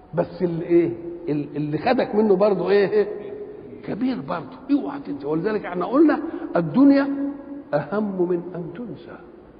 بس اللي ايه اللي خدك منه برضه ايه كبير برضه اوعى تنسى ولذلك احنا قلنا الدنيا اهم من ان تنسى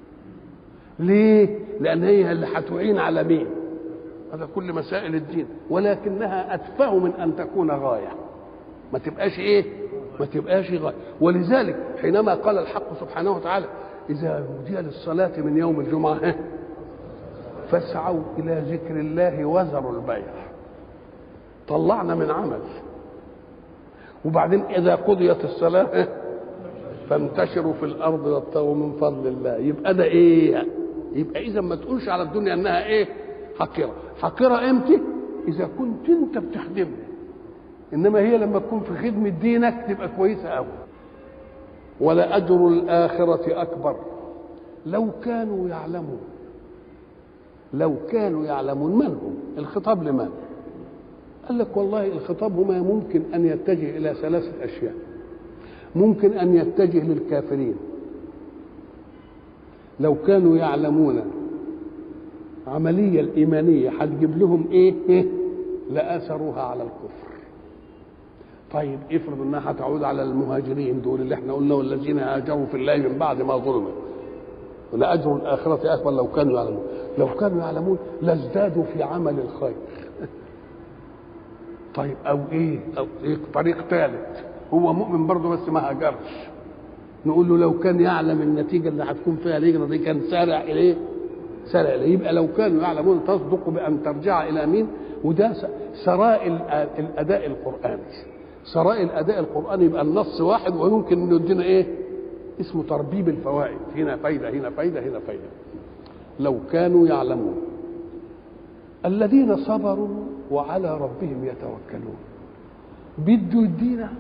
ليه لان هي اللي هتعين على مين هذا كل مسائل الدين ولكنها اتفه من ان تكون غايه ما تبقاش ايه ما تبقاش غايه ولذلك حينما قال الحق سبحانه وتعالى اذا نودي للصلاه من يوم الجمعه فاسعوا الى ذكر الله وذروا البيع طلعنا من عمل وبعدين اذا قضيت الصلاه فانتشروا في الارض وابتغوا من فضل الله يبقى ده ايه يبقى اذا ما تقولش على الدنيا انها ايه حقيره حقيره امتى اذا كنت انت بتخدمني انما هي لما تكون في خدمه دينك تبقى كويسه قوي ولأجر الآخرة أكبر لو كانوا يعلمون لو كانوا يعلمون من هم الخطاب لمن قال لك والله الخطاب هما ممكن أن يتجه إلى ثلاثة أشياء ممكن أن يتجه للكافرين لو كانوا يعلمون عملية الإيمانية هتجيب لهم إيه, إيه؟ لآثروها على الكفر طيب افرض انها هتعود على المهاجرين دول اللي احنا قلنا والذين هاجروا في الله من بعد ما ظلموا ولأجر الآخرة أكبر لو كانوا يعلمون لو كانوا يعلمون لازدادوا في عمل الخير طيب أو إيه أو إيه طريق ثالث هو مؤمن برضه بس ما هاجرش نقول له لو كان يعلم النتيجة اللي هتكون فيها الهجرة دي كان سارع إليه سارع إليه يبقى لو كانوا يعلمون تصدق بأن ترجع إلى مين وده سراء الأداء القرآني سراء الاداء القراني يبقى النص واحد ويمكن انه يدينا ايه اسمه تربيب الفوائد هنا فايده هنا فايده هنا فايده لو كانوا يعلمون الذين صبروا وعلى ربهم يتوكلون بده يدينا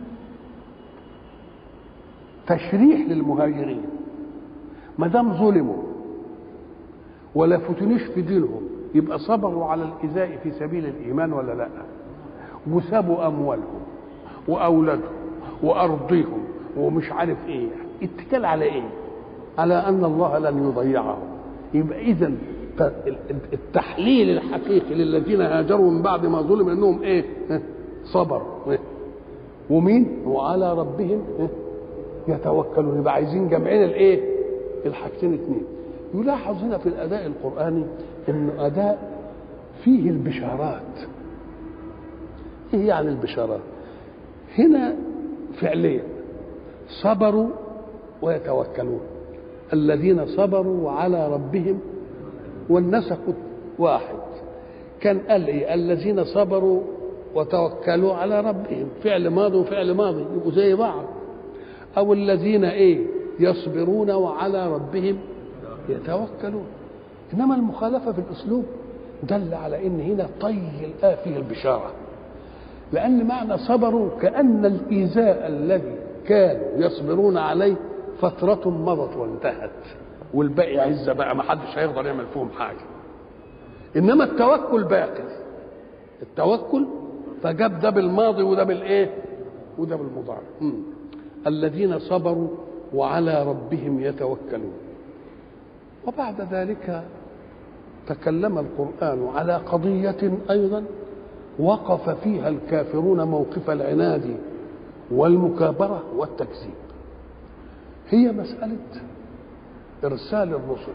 تشريح للمهاجرين ما دام ظلموا ولا فتنوش في دينهم يبقى صبروا على الايذاء في سبيل الايمان ولا لا وسابوا اموالهم واولادهم وارضهم ومش عارف ايه اتكال على ايه على ان الله لن يضيعهم يبقى اذا التحليل الحقيقي للذين هاجروا من بعد ما ظلم انهم ايه صبروا ومين وعلى ربهم يتوكلون يبقى عايزين جمعين الايه الحاجتين اثنين يلاحظ هنا في الاداء القراني انه اداء فيه البشارات ايه يعني البشارات هنا فعليا صبروا ويتوكلون الذين صبروا على ربهم والنسق واحد كان قال ايه الذين صبروا وتوكلوا على ربهم فعل ماضي وفعل ماضي يبقوا زي بعض او الذين ايه يصبرون وعلى ربهم يتوكلون انما المخالفه في الاسلوب دل على ان هنا طي الآية فيه البشاره لأن معنى صبروا كأن الإيذاء الذي كانوا يصبرون عليه فترة مضت وانتهت والباقي عزة بقى ما حدش هيقدر يعمل فيهم حاجة إنما التوكل باقي التوكل فجاب ده بالماضي وده بالإيه وده بالمضارع الذين صبروا وعلى ربهم يتوكلون وبعد ذلك تكلم القرآن على قضية أيضا وقف فيها الكافرون موقف العناد والمكابرة والتكذيب هي مسألة إرسال الرسل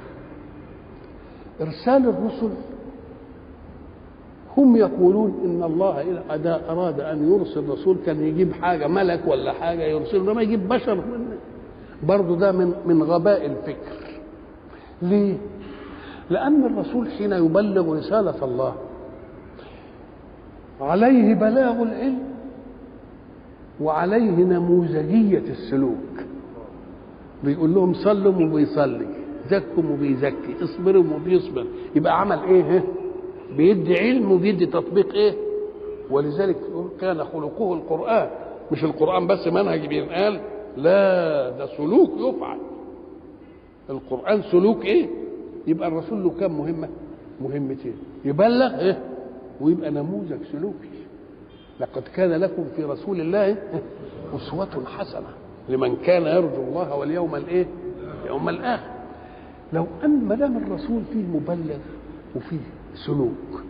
إرسال الرسل هم يقولون إن الله إذا أراد أن يرسل رسول كان يجيب حاجة ملك ولا حاجة يرسل ما يجيب بشر من برضه ده من من غباء الفكر ليه؟ لأن الرسول حين يبلغ رسالة الله عليه بلاغ العلم وعليه نموذجية السلوك بيقول لهم صلوا وبيصلي زكوا وبيزكي اصبروا وبيصبر يبقى عمل ايه بيدي علم وبيدي تطبيق ايه ولذلك كان خلقه القرآن مش القرآن بس منهج بينقال لا ده سلوك يفعل القرآن سلوك ايه يبقى الرسول له كام مهمة مهمتين يبلغ ايه ويبقى نموذج سلوكي لقد كان لكم في رسول الله أسوة حسنة لمن كان يرجو الله واليوم الايه يوم الآخر لو أن ما دام الرسول فيه مبلغ وفيه سلوك